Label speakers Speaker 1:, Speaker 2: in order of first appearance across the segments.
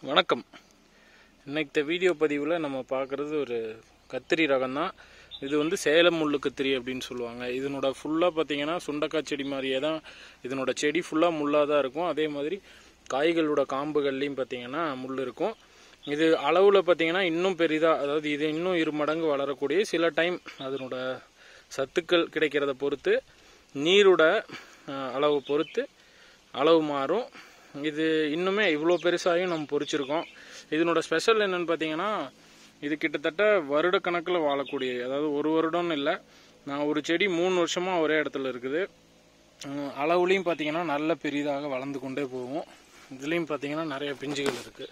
Speaker 1: வணக்கம் இன்னைக்கு இந்த வீடியோ பதிவில் நம்ம பார்க்குறது ஒரு கத்திரி ரகம் தான் இது வந்து சேலம் முள்ளு கத்திரி அப்படின்னு சொல்லுவாங்க இதனோட ஃபுல்லாக பார்த்தீங்கன்னா சுண்டக்காய் செடி மாதிரியே தான் இதனோட செடி ஃபுல்லாக முள்ளாக தான் இருக்கும் அதே மாதிரி காய்களோட காம்புகள்லையும் பார்த்தீங்கன்னா முள் இருக்கும் இது அளவில் பார்த்தீங்கன்னா இன்னும் பெரிதாக அதாவது இது இன்னும் இரு மடங்கு வளரக்கூடிய சில டைம் அதனோட சத்துக்கள் கிடைக்கிறத பொறுத்து நீரோட அஹ், அளவு பொறுத்து அளவு மாறும் இது இன்னுமே இவ்வளோ பெருசாயும் நம்ம பொறிச்சிருக்கோம் இதனோட ஸ்பெஷல் என்னன்னு பார்த்தீங்கன்னா இது கிட்டத்தட்ட வருட கணக்கில் வாழக்கூடிய அதாவது ஒரு வருடம்னு இல்லை நான் ஒரு செடி மூணு வருஷமாக ஒரே இடத்துல இருக்குது உம், அளவுலையும் பார்த்தீங்கன்னா நல்ல பெரிதாக வளர்ந்து கொண்டே போகும் இதுலேயும் பார்த்தீங்கன்னா நிறைய பிஞ்சுகள் இருக்குது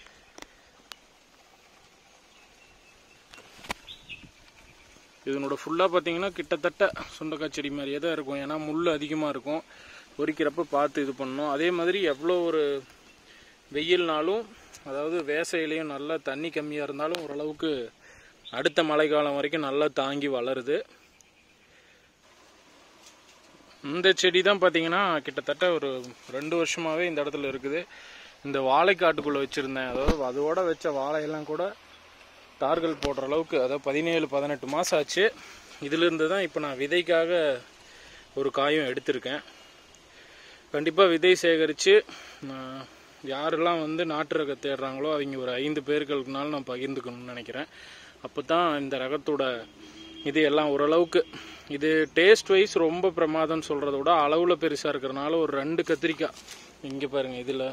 Speaker 1: இதனோட ஃபுல்லாக பார்த்தீங்கன்னா கிட்டத்தட்ட சுண்டக்காய் செடி மாதிரியே தான் இருக்கும் ஏன்னா முள் அதிகமாக இருக்கும் பொறிக்கிறப்ப பார்த்து இது பண்ணணும் அதே மாதிரி எவ்வளோ ஒரு வெயில்னாலும் அதாவது வேசையிலையும் நல்லா தண்ணி கம்மியாக இருந்தாலும் ஓரளவுக்கு அடுத்த மழை காலம் வரைக்கும் நல்லா தாங்கி வளருது இந்த செடி தான் பார்த்தீங்கன்னா கிட்டத்தட்ட ஒரு ரெண்டு வருஷமாகவே இந்த இடத்துல இருக்குது இந்த வாழைக்காட்டுக்குள்ளே வச்சுருந்தேன் அதாவது அதோட வச்ச வாழையெல்லாம் கூட டார்கள் போடுற அளவுக்கு அதாவது பதினேழு பதினெட்டு மாதம் ஆச்சு இதிலிருந்து தான் இப்போ நான் விதைக்காக ஒரு காயும் எடுத்திருக்கேன் கண்டிப்பாக விதை சேகரித்து யாரெல்லாம் வந்து நாட்டு ரகம் தேடுறாங்களோ அவங்க ஒரு ஐந்து பேர்களுக்குனாலும் நான் பகிர்ந்துக்கணும்னு நினைக்கிறேன் அப்போ தான் இந்த ரகத்தோட இது எல்லாம் ஓரளவுக்கு இது டேஸ்ட் வைஸ் ரொம்ப பிரமாதம்னு சொல்கிறத விட அளவில் பெருசாக இருக்கிறனால ஒரு ரெண்டு கத்திரிக்காய் இங்கே பாருங்கள் இதில்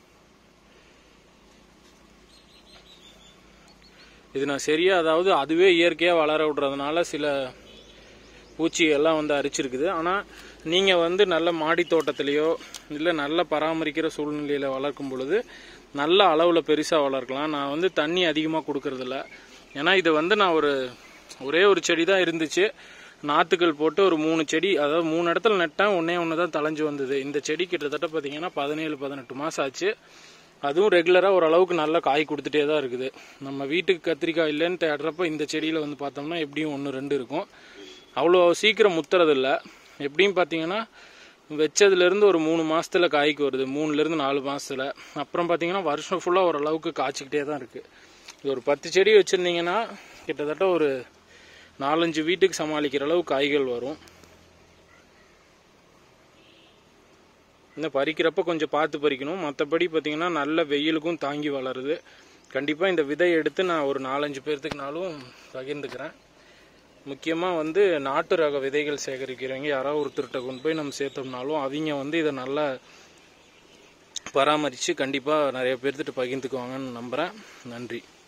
Speaker 1: இது நான் சரியா அதாவது அதுவே இயற்கையாக வளர விடுறதுனால சில பூச்சி எல்லாம் வந்து அரிச்சிருக்குது ஆனால் நீங்கள் வந்து நல்ல மாடி தோட்டத்திலேயோ இல்லை நல்ல பராமரிக்கிற சூழ்நிலையில் வளர்க்கும் பொழுது நல்ல அளவில் பெருசாக வளர்க்கலாம் நான் வந்து தண்ணி அதிகமாக கொடுக்கறதில்ல ஏன்னா இது வந்து நான் ஒரு ஒரே ஒரு செடி தான் இருந்துச்சு நாற்றுக்கள் போட்டு ஒரு மூணு செடி அதாவது மூணு இடத்துல நட்டேன் ஒன்றே ஒன்று தான் தலைஞ்சு வந்தது இந்த செடி கிட்டத்தட்ட பார்த்தீங்கன்னா பதினேழு பதினெட்டு மாதம் ஆச்சு அதுவும் ரெகுலராக ஓரளவுக்கு நல்ல காய் கொடுத்துட்டே தான் இருக்குது நம்ம வீட்டுக்கு கத்திரிக்காய் இல்லைன்னு தேடுறப்ப இந்த செடியில் வந்து பார்த்தோம்னா எப்படியும் ஒன்று ரெண்டு இருக்கும் அவ்வளோ சீக்கிரம் முத்துறதில்ல எப்படியும் பார்த்தீங்கன்னா வச்சதுலேருந்து ஒரு மூணு மாசத்துல காய்க்கு வருது மூணுலேருந்து நாலு மாசத்துல அப்புறம் பார்த்தீங்கன்னா வருஷம் ஃபுல்லாக ஓரளவுக்கு காய்ச்சிக்கிட்டே தான் இருக்குது இது ஒரு பத்து செடி வச்சுருந்தீங்கன்னா கிட்டத்தட்ட ஒரு நாலஞ்சு வீட்டுக்கு சமாளிக்கிற அளவு காய்கள் வரும் இந்த பறிக்கிறப்ப கொஞ்சம் பார்த்து பறிக்கணும் மற்றபடி பார்த்தீங்கன்னா நல்ல வெயிலுக்கும் தாங்கி வளருது கண்டிப்பாக இந்த விதை எடுத்து நான் ஒரு நாலஞ்சு பேர்த்துக்குனாலும் பகிர்ந்துக்கிறேன் முக்கியமாக வந்து நாட்டு ரக விதைகள் சேகரிக்கிறவங்க யாராவது ஒருத்தர்கிட்ட கொண்டு போய் நம்ம சேர்த்தோம்னாலும் அவங்க வந்து இதை நல்லா பராமரித்து கண்டிப்பாக நிறைய பேர்த்துட்டு பகிர்ந்துக்குவாங்கன்னு நம்புகிறேன் நன்றி